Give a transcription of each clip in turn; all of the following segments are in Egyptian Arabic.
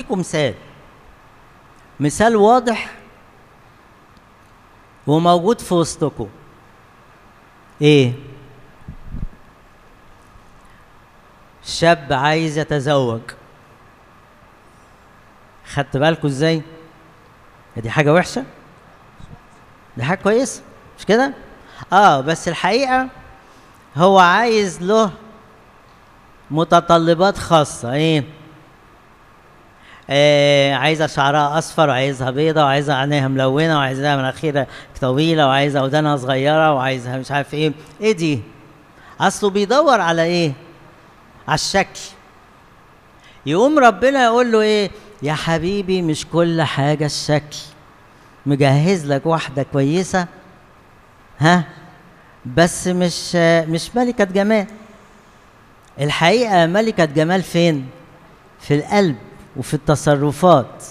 هديكم مثال مثال واضح وموجود في وسطكم ايه شاب عايز يتزوج خدت بالكم ازاي دي حاجه وحشه دي حاجه كويسه مش كده اه بس الحقيقه هو عايز له متطلبات خاصه ايه آه عايزه شعرها اصفر وعايزها بيضه وعايزها عينيها ملونه وعايزها مناخيرها طويله وعايزها ودانها صغيره وعايزها مش عارف ايه ايه دي اصله بيدور على ايه على الشكل يقوم ربنا يقول له ايه يا حبيبي مش كل حاجه الشكل مجهز لك واحده كويسه ها بس مش مش ملكه جمال الحقيقه ملكه جمال فين في القلب وفي التصرفات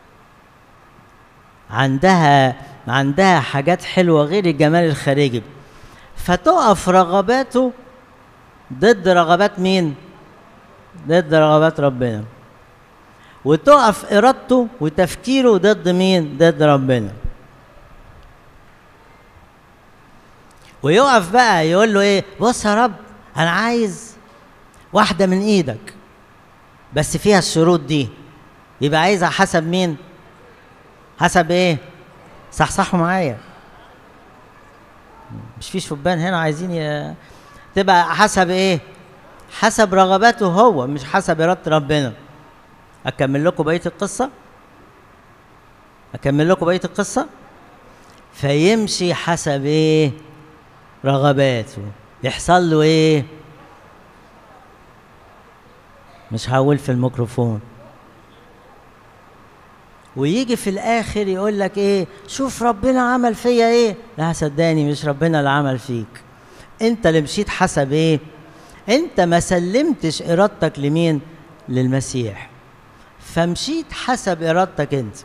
عندها عندها حاجات حلوه غير الجمال الخارجي فتقف رغباته ضد رغبات مين ضد رغبات ربنا وتقف ارادته وتفكيره ضد مين ضد ربنا ويقف بقى يقول له ايه بص يا رب انا عايز واحده من ايدك بس فيها الشروط دي يبقى عايزها حسب مين حسب ايه صحصحوا معايا مش في شبان هنا عايزين ي... تبقى حسب ايه حسب رغباته هو مش حسب اراده ربنا اكمل لكم بقيه القصه اكمل لكم بقيه القصه فيمشي حسب ايه رغباته يحصل له ايه مش هقول في الميكروفون ويجي في الاخر يقول لك ايه شوف ربنا عمل فيا ايه لا صدقني مش ربنا اللي عمل فيك انت اللي مشيت حسب ايه انت ما سلمتش ارادتك لمين للمسيح فمشيت حسب ارادتك انت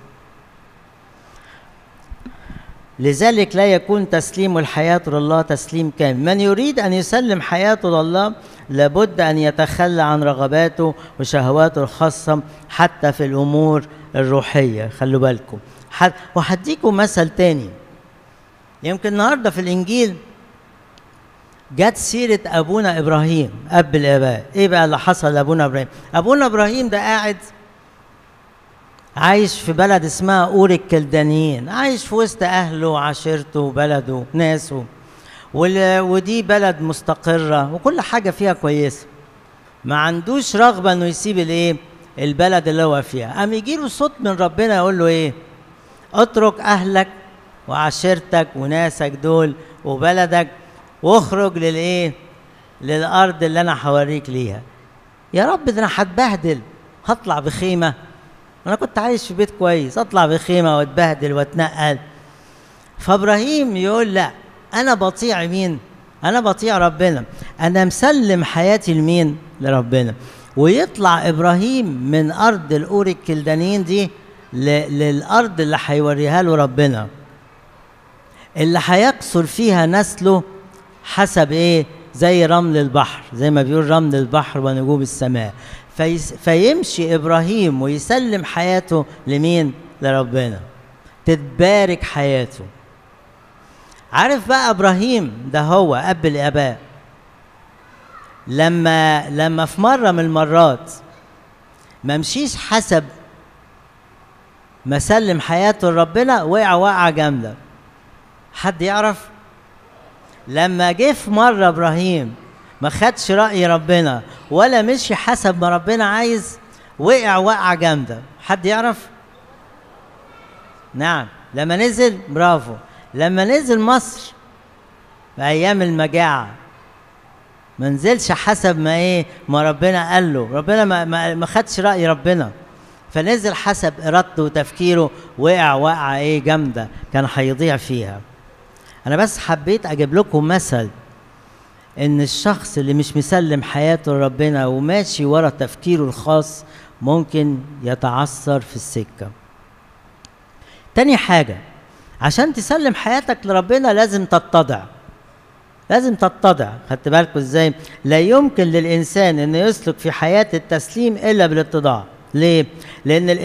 لذلك لا يكون تسليم الحياة لله تسليم كامل من يريد أن يسلم حياته لله لابد أن يتخلى عن رغباته وشهواته الخاصة حتى في الأمور الروحية خلوا بالكم وهديكم مثل تاني يمكن النهاردة في الإنجيل جت سيرة أبونا إبراهيم أب الآباء إيه بقى اللي حصل لأبونا إبراهيم أبونا إبراهيم ده قاعد عايش في بلد اسمها أور الكلدانيين عايش في وسط أهله وعشيرته وبلده وناسه ودي بلد مستقرة وكل حاجة فيها كويسة ما عندوش رغبة إنه يسيب الإيه البلد اللي هو فيها قام يجي له صوت من ربنا يقول له إيه اترك أهلك وعشيرتك وناسك دول وبلدك واخرج للإيه للأرض اللي أنا هوريك ليها يا رب ده أنا هتبهدل هطلع بخيمة انا كنت عايش في بيت كويس اطلع بخيمه واتبهدل واتنقل فابراهيم يقول لا انا بطيع مين انا بطيع ربنا انا مسلم حياتي لمين لربنا ويطلع ابراهيم من ارض الاور الكلدانيين دي للارض اللي هيوريها له ربنا اللي هيقصر فيها نسله حسب ايه زي رمل البحر زي ما بيقول رمل البحر ونجوم السماء فيس فيمشي ابراهيم ويسلم حياته لمين لربنا تتبارك حياته عارف بقى ابراهيم ده هو اب الاباء لما لما في مره من المرات ما مشيش حسب ما سلم حياته لربنا وقع وقعه جامده حد يعرف لما جه في مره ابراهيم ما خدش رأي ربنا ولا مشي حسب ما ربنا عايز وقع وقعة جامدة حد يعرف؟ نعم لما نزل برافو لما نزل مصر في أيام المجاعة ما نزلش حسب ما ايه ما ربنا قال له ربنا ما, ما, ما خدش رأي ربنا فنزل حسب إرادته وتفكيره وقع وقعة ايه جامدة كان هيضيع فيها أنا بس حبيت أجيب لكم مثل ان الشخص اللي مش مسلم حياته لربنا وماشي ورا تفكيره الخاص ممكن يتعثر في السكه تاني حاجه عشان تسلم حياتك لربنا لازم تتضع لازم تتضع خدت بالكم ازاي لا يمكن للانسان انه يسلك في حياه التسليم الا بالاتضاع ليه لان